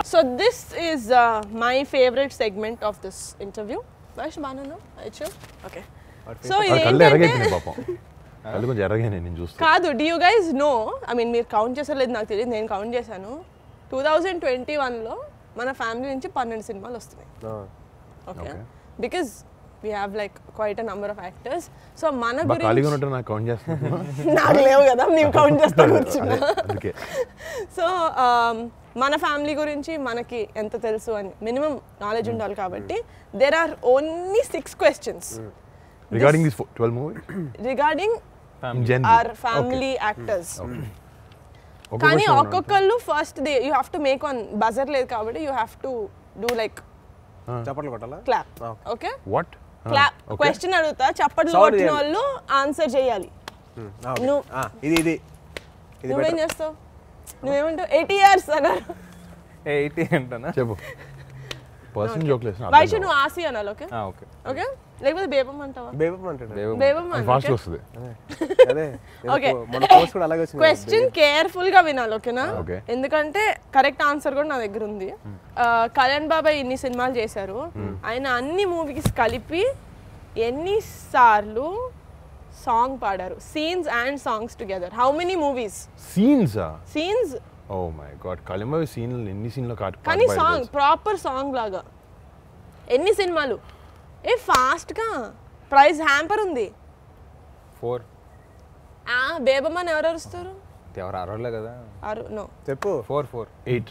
So this is my favourite segment of this interview వైష్ బాను ఐచు ఓకే సో వాడి ఇది కళ్ళు ఏంటంటే ఎర్రగైపోయినాయి పాపం కళ్ళు కొంచెం ఎర్రగానే నేను చూస్తాను కాదు do you guys know I mean మీరు కౌంట్ చేసలేదు నాకు తెలియదు నేను కౌంట్ చేశాను టూ థౌజండ్ ట్వంటీ వన్లో మన ఫ్యామిలీ నుంచి పన్నెండు సినిమాలు వస్తున్నాయి okay because we have like quite a number of actors so మన బాగా ఖాళీగా గురించి ఉన్నట్టు నాకు కౌంట్ చేస్తాను నాకు లేవు కదా మేము కౌంట్ చేస్తా కూర్చున్నా అందుకే సో మన ఫ్యామిలీ గురించి మనకి ఎంత తెలుసు అని మినిమం నాలెడ్జ్ ఉండాలి కాబట్టి there are only six questions regarding this twelve movie regarding జెన్ ఆర్ ఫ్యామిలీ యాక్టర్స్ కానీ ఒక్కొక్కళ్ళు first they you have to make one buzzer లేదు కాబట్టి you have to do like చప్పట్లు కొట్టాలా clap Okay. Okay what clap question అడుగుతా చప్పట్లు Sound కొట్టిన చేయాలి. వాళ్ళు ఆన్సర్ చేయాలి ఉమ్, ఆ, okay. నువ్వు- ఆ, ఇది ఇది ఇది నువ్వేం better. చేస్తావు నువ్వేమంటావు ఎయిటీ ఇయర్స్ అన్నారు ఎయిటీ అంటానా చెప్పు పర్సన్ జోక్ లేదు వైషు నువ్వు ఆసి అనాలి ఓకే ఓకే ఓకే లేకపోతే బేబం అంటావా బేబం అంటాడు బేబం ఫాస్ట్ వస్తుంది అదే Okay. నేను మన కోర్స్ కూడా అలాగే వచ్చింది క్వశ్చన్ కేర్ఫుల్ గా వినాలి ఓకేనా Okay. ఎందుకంటే కరెక్ట్ ఆన్సర్ కూడా నా దగ్గర ఉంది ఆ, కళ్యాణ్ బాబాయ్ ఇన్ని సినిమాలు చేశారు ఆయన అన్ని మూవీస్ కలిపి ఎన్ని సార్లు సాంగ్ పాడారు scenes and songs together how many movies scenes scenes oh my god కలిమ సీన్ ఎన్ని సీన్లో కాటు కానీ సాంగ్ ప్రాపర్ సాంగ్ లాగా ఎన్ని సినిమాలు ఏ ఫాస్ట్ గా ప్రైజ్ హ్యాంపర్ ఉంది ఫోర్ ఆ బేబమ్మని ఎవరు అరుస్తారు ఎవరు అరవలే కదా అరు నో చెప్పు four four eight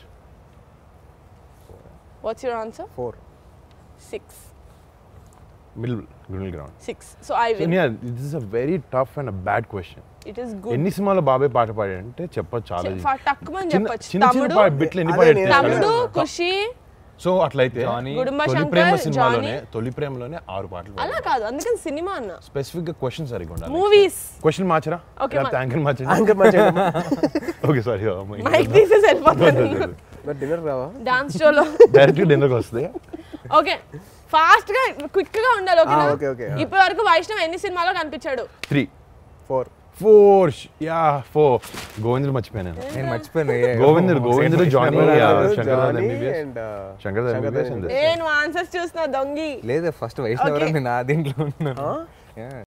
what's your answer four six middle middle ground six so I win this is a very tough and bad question it is good ఎన్ని సినిమాలో బాబాయ్ పాట పాడాడంటే చెప్పొచ్చు చాలా టక్కుమని చిన్న చెప్పొచ్చు చిన్న చిన్న తమ్ముడు పా- బిట్లు ఎన్ని అదే పాడాడు నేను తెలుసా? తమ్ముడు ఖుషి సో అట్లయితే జానీ, గుడుంబ తొలి ప్రేమ శంకర్ సినిమాలోనే జానీ తొలి ప్రేమలోనే ఆరు పాటలు అలా కాదు అందుకని సినిమా అన్న స్పెసిఫిక్ గా క్వశ్చన్ సరిగ్గా ఉండాలి మూవీస్ క్వశ్చన్ మార్చరా Okay, ma- యాంకర్ మార్చండి యాంకర్ మంచి ఓకే సారీ మైక్ తీసేసి వెళ్ళిపోతాను మరి డిన్నర్ రావా డాన్స్ షోలో డైరెక్ట్ డిన్నర్కి వస్తుంది ఓకే ఫాస్ట్ గా క్విక్ గా ఉండాలి ఓకేనా okay, okay. ఇప్పటి వరకు వైష్ణవ్ ఎన్ని సినిమాలో కనిపించాడు three four four yeah four Govindudu మర్చిపోయాను నేను నేను మర్చిపోయాను ఏ- Govindudu Govindudu Johnny Jaani Shankar and, Shankar MBBS ఏ నువ్వు ఆన్సర్స్ చూస్తున్నా దొంగి లేదు ఫస్ట్ వైష్ణవ్ నేను ఆ దీంట్లో ఉన్నాను Yeah.